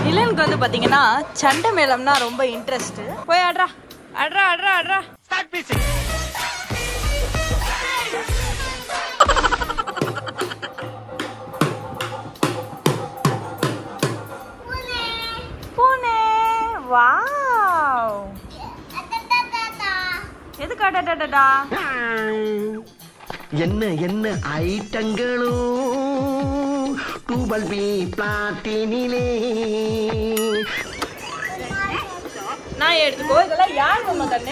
நிலனுக்கு வந்து பாத்தீங்கன்னா சண்டை மேளம்னா ரொம்ப இன்ட்ரெஸ்ட் போய் ஆடுறா ஆடுறா ஆடுறா ஆடுறா பூனே வாவ் எதுக்கு அடடடடா என்ன என்ன ஐட்டங்களோ டூபல் பி பிளாட்டினிலே நான் எடுத்துக்கோ இதெல்லாம் யார் மாமா கண்ணு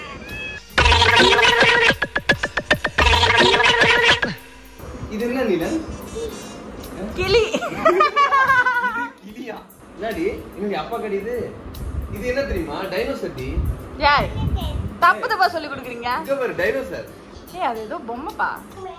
இது என்ன நிலன் கிளி கிளியா என்னடி என்னடி அப்பா கடிது இது என்ன தெரியுமா டைனோசர் டி யார் தப்பு தப்பா சொல்லி கொடுக்குறீங்க இங்க பாரு டைனோசர் ஏய் அது ஏதோ பொம்மைப்பா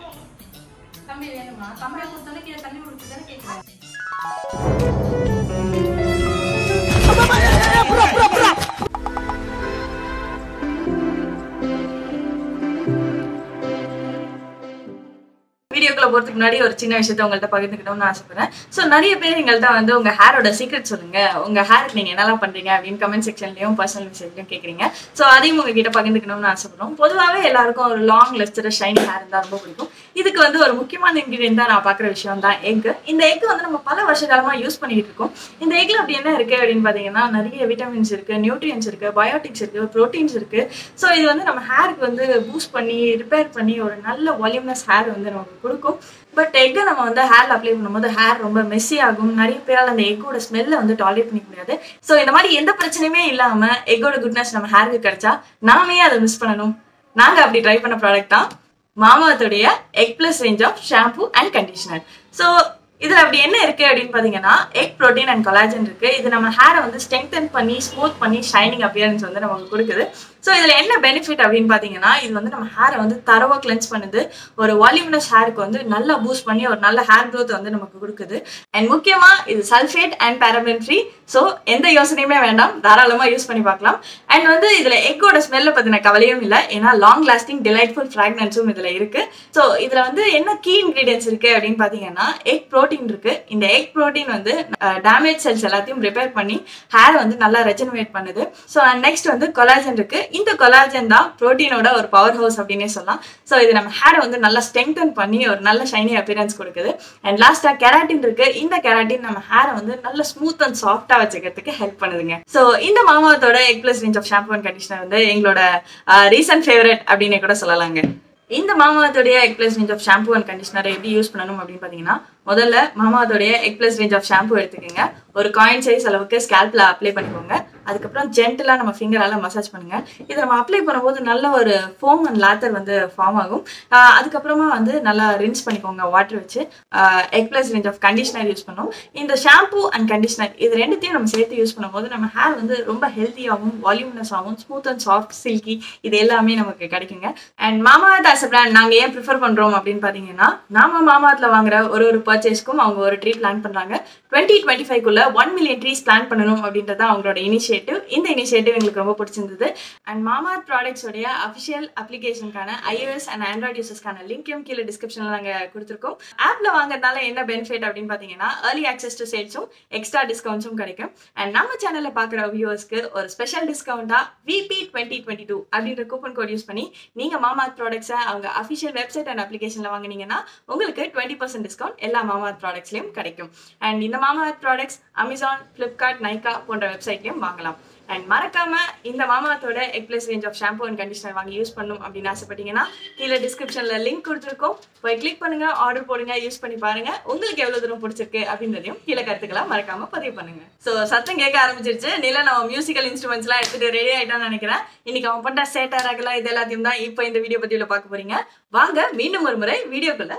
வீடியோக்குள்ள போறதுக்கு முன்னாடி ஒரு சின்ன விஷயத்த உங்கள்ட்ட பகிர்ந்துக்கணும்னு ஆசைப்படுறேன் ஸோ நிறைய பேர் எங்கள்கிட்ட வந்து உங்க ஹேரோட சீக்ரெட் சொல்லுங்க உங்க ஹேருக்கு நீங்க என்னெல்லாம் பண்றீங்க அப்படின்னு கமெண்ட் செக்ஷன்லயும் பர்சனல் மெசேஜ்லயும் கேக்குறீங்க ஸோ அதையும் உங்ககிட்ட பகிர்ந்துக்கணும்னு ஆசைப்படுறோம் பொதுவாகவே எல்லாருக்கும் ஒரு லாங் லெஸ்டர் ஷைனி ஹேர் இருந்தா ரொம்ப பிடிக்கும் இதுக்கு வந்து ஒரு முக்கியமான இன்கிரியன்ட் தான் நான் பாக்குற விஷயம் தான் எக் இந்த எக் வந்து நம்ம பல வருஷ காலமா யூஸ் பண்ணிட்டு இருக்கோம் இந்த எக்ல அப்படி என்ன இருக்கு அப்படின்னு பாத்தீங்கன்னா நிறைய விட்டமின்ஸ் இருக்கு நியூட்ரியன்ஸ் இருக்கு பயோட்டிக்ஸ் இருக்கு ப்ரோட்டீன்ஸ் இருக்கு ஸோ இது வந்து நம்ம ஹேருக்கு வந்து பூஸ்ட் பண்ணி ரிப்பேர் பண்ணி ஒரு நல்ல வால்யூம்னஸ் ஹேர் வந்து நமக்கு கொடுக்கும் பட் எக்கை நம்ம வந்து ஹேர்ல அப்ளை பண்ணும்போது ஹேர் ரொம்ப மெஸ்ஸி ஆகும் நிறைய பேரால் அந்த எக்கோட ஸ்மெல்லை வந்து டாலரேட் பண்ணிக்க முடியாது ஸோ இந்த மாதிரி எந்த பிரச்சனையுமே இல்லாம எக்கோட குட்னஸ் நம்ம ஹேருக்கு கிடைச்சா நாமே அதை மிஸ் பண்ணணும் நாங்க அப்படி ட்ரை பண்ண ப்ராடக்ட் தான் மாமாத்துடைய egg plus range of shampoo and conditioner so இதுல அப்படி என்ன இருக்கு அப்படின்னு பாத்தீங்கன்னா எக் ப்ரோட்டீன் அண்ட் கொலாஜன் இருக்கு இது நம்ம ஹேரை வந்து ஸ்ட்ரெங்தன் பண்ணி ஸ்மூத் பண்ணி ஷைனிங் அப்பியரன்ஸ் வந்து நமக்கு கொடுக்குது ஸோ இதுல என்ன பெனிஃபிட் அப்படின்னு பாத்தீங்கன்னா இது வந்து நம்ம ஹேரை வந்து தரவா கிளென்ஸ் பண்ணுது ஒரு வால்யூமினஸ் ஹேருக்கு வந்து நல்லா பூஸ்ட் பண்ணி ஒரு நல்ல ஹேர் க்ரோத் வந்து நமக்கு கொடுக்குது அண்ட் முக்கியமா இது sulphate and paraben free so எந்த யோசனையுமே வேண்டாம் தாராளமா யூஸ் பண்ணி பார்க்கலாம் அண்ட் வந்து இதுல எக்கோட ஸ்மெல்ல பத்தின கவலையும் இல்லை ஏன்னா லாங் லாஸ்டிங் டிலைட்ஃபுல் ஃப்ராக்னன்ஸும் இதுல இருக்கு ஸோ இதுல வந்து என்ன கீ இன்கிரீடியன்ஸ் இருக்கு அப்படின்னு பாத்தீங்கன்னா எக் ப்ரோட்டீன் இருக்கு இந்த எக் ப்ரோட்டீன் வந்து டேமேஜ் செல்ஸ் எல்லாத்தையும் ரிப்பேர் பண்ணி ஹேர் வந்து நல்லா ரெஜனரேட் பண்ணுது ஸோ நெக்ஸ்ட் வந்து கொலாஜன் இருக்கு இந்த கொலாஜன் தான் ப்ரோட்டீனோட ஒரு பவர் ஹவுஸ் அப்படின்னே சொல்லலாம் ஸோ இது நம்ம ஹேரை வந்து நல்லா ஸ்ட்ரெங்தன் பண்ணி ஒரு நல்ல ஷைனி அப்பியரன்ஸ் கொடுக்குது அண்ட் லாஸ்டா கெராட்டின் இருக்கு இந்த கெராட்டின் நம்ம ஹேரை வந்து நல்ல ஸ்மூத் அண்ட் சாஃப்டா வச்சுக்கிறதுக்கு ஹெல்ப் பண்ணுதுங்க ஸோ இந்த மாமாவத்தோட egg plus range of shampoo and conditioner வந்து எங்களோட ரீசன்ட் ஃபேவரட் அப்படின்னு கூட சொல்லலாங்க இந்த மாமாவத்துடைய egg plus range of shampoo and கண்டிஷனரை எப்படி யூஸ் பண்ணணும் அப்படின்னு பார்த்தீங்கன்னா முதல்ல மாமாவத்துடைய egg plus range of shampoo எடுத்துக்கோங்க ஒரு காயின் சைஸ் அளவுக்கு ஸ்கேல்ப்ல அப்ளை பண்ணிக்கோங்க அதுக்கப்புறம் ஜென்டலா நம்ம ஃபிங்கரால மசாஜ் பண்ணுங்க இதை நம்ம அப்ளை பண்ணும்போது நல்ல ஒரு ஃபோம் அண்ட் லேத்தர் வந்து ஃபார்ம் ஆகும் ஆஹ் அதுக்கப்புறமா வந்து நல்லா ரின்ஸ் பண்ணிக்கோங்க வாட்டர் வச்சு egg plus range of conditioner use பண்ணோம் இந்த ஷாம்பு அண்ட் கண்டிஷனர் இது ரெண்டுத்தையும் நம்ம சேர்த்து யூஸ் பண்ணும்போது நம்ம ஹேர் வந்து ரொம்ப ஹெல்த்தியாகவும் வால்யூம்னஸ் ஆகும் ஸ்மூத் அண்ட் சாஃப்ட் சில்கி இது எல்லாமே நமக்கு கிடைக்குங்க அண்ட் மாமாத் ஆஸ் பிராண்ட் நாங்க ஏன் ப்ரிஃபர் பண்றோம் அப்படின்னு பாத்தீங்கன்னா நாம மாமாத்ல வாங்குற ஒரு ஒரு பர்ச்சேஸ்க்கும் அவங்க ஒரு ட்ரீ பிளான் பண்றாங்க twenty twenty ஃபைவ்க்குள்ள one million trees plan பண்ணணும் அப்படின்றது அவங்களோட இனிஷியேட்டிவ் இந்த இனிஷியேட்டிவ் எங்களுக்கு ரொம்ப பிடிச்சிருந்தது அண்ட் மாமாத் ப்ராடக்ட்ஸ் உடைய அஃபிஷியல் அப்ளிகேஷனுக்கான iOS அண்ட் ஆண்ட்ராய்ட் யூசர்ஸ்க்கான லிங்கையும் கீழே டிஸ்கிரிப்ஷனில் நாங்கள் கொடுத்துருக்கோம் ஆப்ல வாங்குறதுனால என்ன பெனிஃபிட் அப்படின்னு பார்த்தீங்கன்னா ஏர்லி ஆக்சஸ் டு சேல்ஸும் எக்ஸ்ட்ரா டிஸ்கவுண்ட்ஸும் கிடைக்கும் அண்ட் நம்ம சேனலில் பார்க்குற வியூவர்ஸ்க்கு ஒரு ஸ்பெஷல் டிஸ்கவுண்ட்டாக விபி டுவெண்ட்டி டுவெண்ட்டி டூ அப்படின்ற கூப்பன் கோட் யூஸ் பண்ணி நீங்கள் மாமாத் ப்ராடக்ட்ஸை அவங்க அஃபிஷியல் வெப்சைட் அண்ட் அப்ளிகேஷனில் வாங்குனீங்கன்னா உங்களுக்கு டுவெண்ட்டி பர்சன்ட் டிஸ்கவுண்ட் எல்லா மாமாத் ப்ராடக்ட்ஸ்லையும் கிடைக்கும் அண்ட் இந்த Mamaearth products Amazon Flipkart Nykaa போன்ற வெப்சைட்லையும் வாங்கலாம் அண்ட் மறக்காம இந்த மாமாத்தோட egg plus range of shampoo and conditioner வாங்கி யூஸ் பண்ணணும் அப்படின்னு ஆசைப்பட்டீங்கன்னா கீழே டிஸ்கிரிப்ஷன்ல லிங்க் கொடுத்துருக்கோம் போய் கிளிக் பண்ணுங்க ஆர்டர் போடுங்க யூஸ் பண்ணி பாருங்க உங்களுக்கு எவ்வளவு தூரம் பிடிச்சிருக்கு அப்படின்றதையும் கீழே கருத்துக்களா மறக்காம பதிவு பண்ணுங்க ஸோ சத்தம் கேட்க ஆரம்பிச்சிருச்சு நில நம்ம மியூசிக்கல் இன்ஸ்ட்ருமெண்ட்ஸ் எல்லாம் எடுத்துட்டு ரெடி ஆயிட்டான்னு நினைக்கிறேன் இன்னைக்கு அவன் பண்ற சேட்டா ரகலா இது எல்லாத்தையும் தான் இப்போ இந்த வீடியோ பதிவுல பார்க்க போறீங்க வாங்க மீண்டும் ஒரு முறை வீடியோக்குள்ள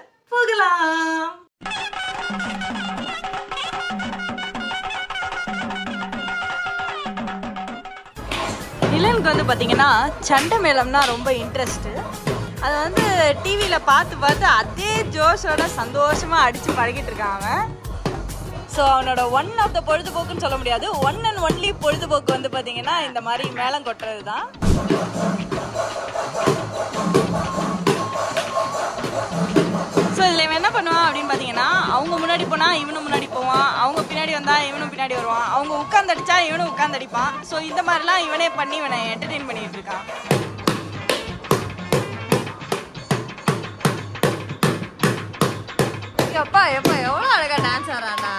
போகலாம் நிலனுக்கு வந்து பார்த்தீங்கன்னா சண்டை மேளம்னா ரொம்ப இன்ட்ரெஸ்ட்டு அதை வந்து டிவியில் பார்த்து பார்த்து அதே ஜோஷோட சந்தோஷமாக அடித்து பழகிட்டு இருக்கான் அவன் ஸோ அவனோட ஒன் ஆஃப் த பொழுதுபோக்குன்னு சொல்ல முடியாது ஒன் அண்ட் ஒன்லி பொழுதுபோக்கு வந்து பார்த்தீங்கன்னா இந்த மாதிரி மேளம் கொட்டுறது தான் ஸோ இதில் இவன் என்ன பண்ணுவான் அப்படின்னு பார்த்தீங்கன்னா அவங்க முன்னாடி போனால் இவனும் முன்னாடி போவான் அவங்க பின்னாடி வந்தால் இவனும் பின்னாடி வருவான் அவங்க உட்காந்து அடிச்சா இவனும் உட்காந்து அடிப்பான் ஸோ இந்த மாதிரிலாம் இவனே பண்ணி இவனை என்டர்டெயின் பண்ணிட்டு இருக்கான் எப்பா எப்பா எவ்வளோ அழகா டான்ஸ் ஆடுறாடா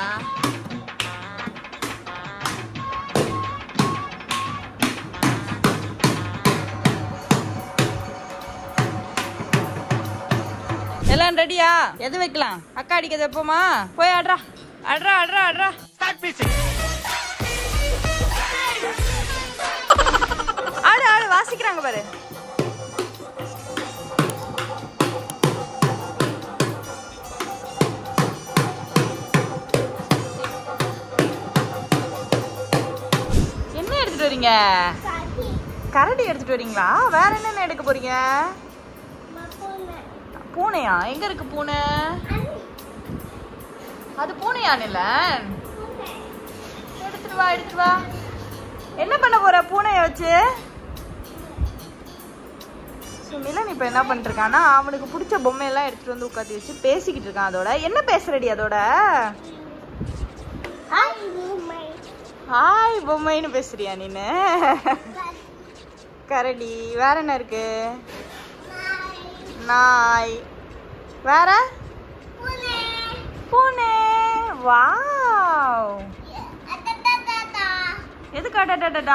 எல்லாம் ரெடியா எது வைக்கலாம் அக்கா அடிக்கிறது எப்போமா போய் ஆடுறா ஆடுறா ஆடுறா ஆடுறா ஆடு ஆடு வாசிக்கிறாங்க பாரு என்ன எடுத்துட்டு வரீங்க கரடி எடுத்துட்டு வரீங்களா வேற என்னென்ன எடுக்க போறீங்க பூனையா எங்க இருக்கு பூனை அது பூனையா நிலன் எடுத்துட்டு வா எடுத்துட்டு வா என்ன பண்ண போற பூனைய வச்சு ஸோ மிலன் இப்போ என்ன பண்ணிட்டு இருக்கான்னா அவனுக்கு பிடிச்ச பொம்மையெல்லாம் எடுத்துட்டு வந்து உட்காந்து வச்சு பேசிக்கிட்டு இருக்கான் அதோட என்ன பேசுறடி அதோட ஹாய் பொம்மைன்னு பேசுறியா நீனு கரடி வேற என்ன இருக்கு நாய் வேற பூனை வாவ் எதுக்கு அடடடடா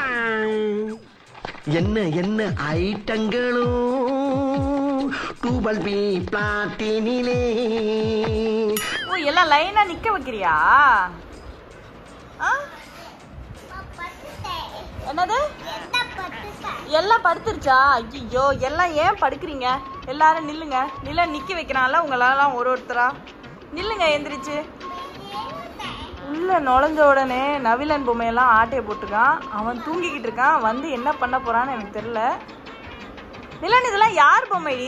என்ன என்ன ஐட்டங்களோ டூபல் பி பிளாட்டினிலே ஓ எல்லாம் லைனா நிக்க வைக்கிறியா ஆ? என்னது எல்லாம் படுத்துருச்சா ஐயோ எல்லாம் ஏன் படுக்கிறீங்க எல்லாரும் நில்லுங்க நில நிக்க வைக்கிறான்ல உங்களெல்லாம் ஒரு ஒருத்தரா நில்லுங்க எந்திரிச்சு உள்ள நுழைஞ்ச உடனே நவிலன் பொம்மையெல்லாம் ஆட்டைய போட்டிருக்கான் அவன் தூங்கிக்கிட்டு இருக்கான் வந்து என்ன பண்ண போறான்னு எனக்கு தெரியல நிலன் இதெல்லாம் யார் பொம்மைடி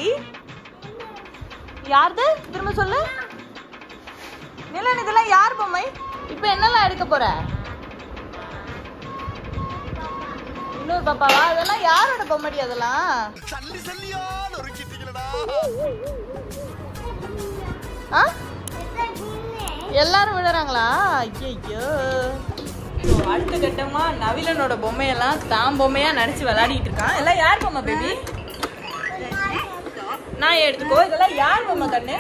யாருது திரும்ப சொல்லு நிலன் இதெல்லாம் யார் பொம்மை இப்போ என்னெல்லாம் எடுக்க போற இன்னொரு பாப்பாவா அதெல்லாம் யாரோட பொம்மடி அதெல்லாம் ஆ எல்லாரும் விடுறாங்களா ஐயோ அடுத்த கட்டமா நவிலனோட பொம்மையெல்லாம் தான் பொம்மையா நினைச்சு விளையாடிட்டு இருக்கான் எல்லாம் யார் பொம்மை பேபி நான் எடுத்துக்கோ இதெல்லாம் யார் பொம்மை கண்ணு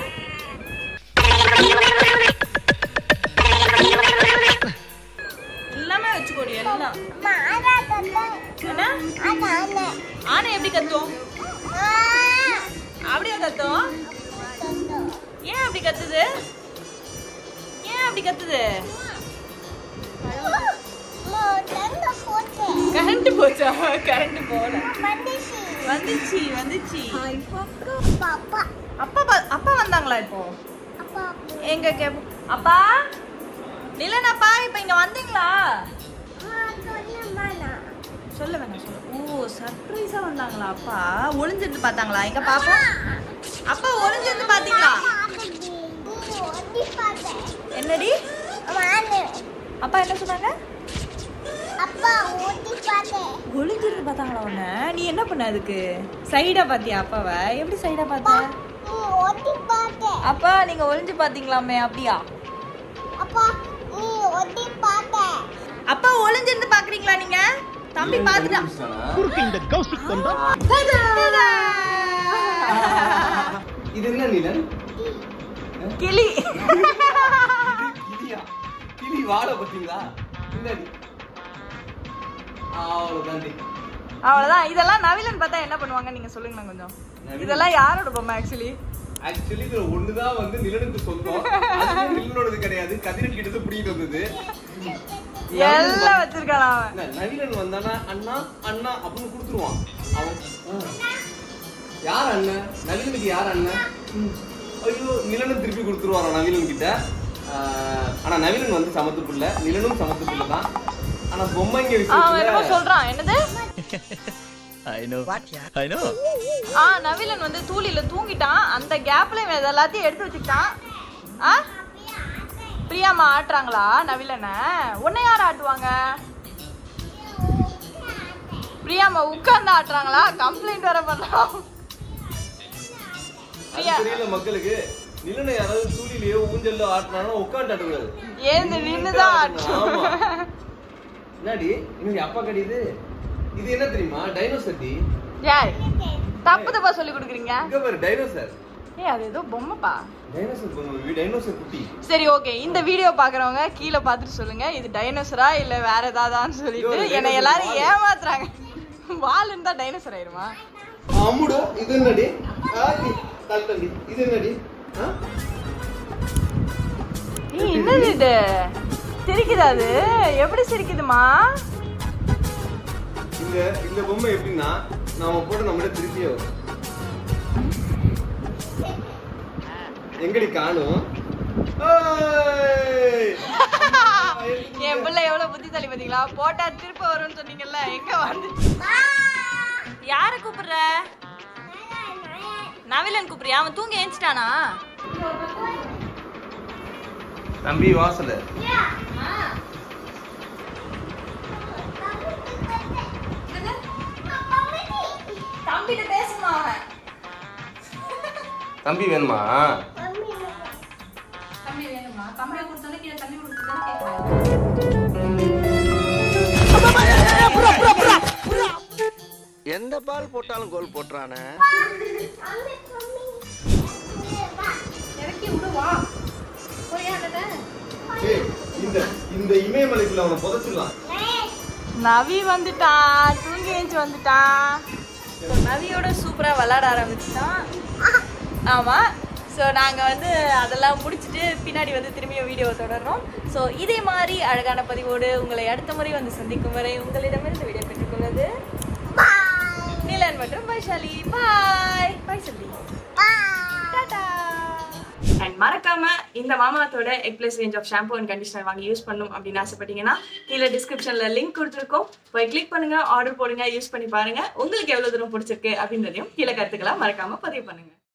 எல்லாமே வச்சுக்கோடி எல்லாம் என்ன ஆனை எப்படி கத்தும் அப்படியே கத்தும் ஏன் அப்படி கத்துது ஏன் அப்படி கத்துது கரண்ட் போச்சா கரண்ட் போல வந்துச்சு வந்துச்சு அப்பா பா- அப்பா வந்தாங்களா இப்போ எங்க கே- அப்பா நிலன் அப்பா இப்ப இங்க வந்தீங்களா சொல்ல வேணாம் சொல்ல ஓ சர்ப்ரைஸா வந்தாங்களா அப்பா ஒளிஞ்சிருந்து பார்த்தாங்களா எங்க பாப்போம் அப்பா ஒளிஞ்சிருந்து பாத்தீங்களா என்னடி அப்பா என்ன சொன்னாங்க ஒளிஞ்சிருந்து பார்த்தாங்களா உன்ன நீ என்ன பண்ண அதுக்கு சைடா பாத்தியா அப்பாவை எப்படி சைடா பார்த்த அப்பா நீங்க ஒளிஞ்சு பாத்தீங்களாமே அப்படியா அப்பா ஒளிஞ்சிருந்து பாக்குறீங்களா நீங்க தம்பி பாத்துட்டான் தடா! இது என்ன நிலன் கிளி கிளியா கிளி வாழ பாத்தீங்களா பின்னாடி அவ்வளவுதாண்டி அவ்வளவுதான் இதெல்லாம் நவிலன் பார்த்தா என்ன பண்ணுவாங்க நீங்க சொல்லுங்க கொஞ்சம் நவிலன்? இதெல்லாம் யாரோட பொம்மை ஆக்சுவலி ஆக்சுவலி இதுல ஒண்ணுதான் வந்து நிலனுக்கு சொந்தம் அதுவும் நிலனோடது கிடையாது கதிரன் கிட்ட இருந்து பிடிக்கிட்டு வந்தது எல்லாம் வச்சிருக்கான் அவன் என்ன, நவீனன் வந்தானா அண்ணா அண்ணா அப்படின்னு கொடுத்துருவான் அவன் ஆ. யார் அண்ணன் நவீனுக்கு யார் அண்ணன் ம். ஐயோ நிலனும் திருப்பி கொடுத்துருவாராம் நவீனன் கிட்ட ஆ, ஆனா நவீனன் வந்து சமத்து பிள்ளை நிலனும் சமத்து பிள்ளை தான் ஆனா பொம்மைங்க அவன் என்னமோ விஷயத்துல சொல்றான் என்னது I know. I know. ஆ நவிலன் வந்து தூளில தூங்கிட்டான் அந்த கேப்ல இவன் இது எல்லாத்தையும் எடுத்து வச்சுக்கிட்டான் ஆ பிரியாமா ஆட்டுறாங்களா நவிலனை உன்னை யார் ஆட்டுவாங்க பிரியாமா உட்கார்ந்து ஆட்டுறாங்களா கம்ப்ளைண்ட் வர பண்றோம் அது பிரியா தெரியல மக்களுக்கு நிலனை யாராவது தூளிலேயோ ஊஞ்சல்ல ஆட்டினாலும் உட்காந்து ஆட்டக்கூடாது ஏந்து நின்னுதான் ஆமா. என்னடி இன்னைக்கு அப்பா கடிது இது என்ன தெரியுமா டைனோசர் டி யார் தப்பு தப்பா சொல்லி கொடுக்குறீங்க இங்க பாரு டைனோசர் ஏய் அது ஏதோ பொம்மைப்பா டைனோசர் பொம்மை டைனோசர் குட்டி சரி ஓகே இந்த வீடியோ பாக்குறவங்க கீழே பார்த்துட்டு சொல்லுங்க இது டைனோசரா இல்ல வேற ஏதாதான்னு சொல்லிட்டு ஐயோ, என்னை dinosaur எல்லாரும் வாலு. ஏமாத்துறாங்க வால் இருந்தா டைனோசர் ஆயிருமா அம்முடு இது என்னடி ஆடி தள்ளி இது என்னடி ஆ? ஏய் என்னது இது சிரிக்குதா அது எப்படி சிரிக்குதுமா இந்த இந்த பொம்மை எப்படின்னா நாம போட்டு நம்மளே திருப்பியே வரும் எங்கடி காணும் ஏய்! என் பிள்ளை எவ்வளவு புத்திசாலி பாத்தீங்களா போட்டா திருப்ப வரும்னு சொன்னீங்கல்ல எங்க வந்து யார கூப்பிடுற நவிலன் கூப்பிடுறியா அவன் தூங்கி ஏஞ்சிட்டானா தம்பி வாசல தம்பிட்ட பேசுமா அவன் தம்பி வேணுமா தம்பி வேணுமா தம்பியை கொடுத்தாலும் கீழே தண்ணி கொடுத்துதானே கேட்கறாங்க எந்த பால் போட்டாலும் கோல் போட்டுறானே இறக்கி விடுவா போயாடத ஏய், இந்த இந்த இமயமலைக்குள்ள அவனை புதைச்சிடலாம் நவி வந்துட்டான் தூங்கி ஏஞ்சி வந்துட்டான் நவியோட சூப்பரா விளையாட ஆரம்பிச்சிட்டான் ஆமா ஸோ நாங்கள் வந்து அதெல்லாம் முடிச்சுட்டு பின்னாடி வந்து திரும்பியும் வீடியோ தொடர்றோம் ஸோ இதே மாதிரி அழகான பதிவோடு உங்களை அடுத்த முறை வந்து சந்திக்கும் வரை உங்களிடமிருந்து வீடியோ பெற்றுக்கொள்வது நிலன் மற்றும் வைஷாலி பாய் பாய் சொல்லி டாடா அண்ட் மறக்காம இந்த மாமாத்தோட egg plus range of shampoo and conditioner வாங்கி யூஸ் பண்ணணும் அப்படின்னு ஆசைப்பட்டீங்கன்னா கீழே டிஸ்கிரிப்ஷன்ல லிங்க் கொடுத்துருக்கோம் போய் கிளிக் பண்ணுங்க ஆர்டர் போடுங்க யூஸ் பண்ணி பாருங்க உங்களுக்கு எவ்வளவு தூரம் பிடிச்சிருக்கு அப்படின்றதையும் கீழே கருத்துக்கலாம் மறக்காம பதிவு பண்ணுங்க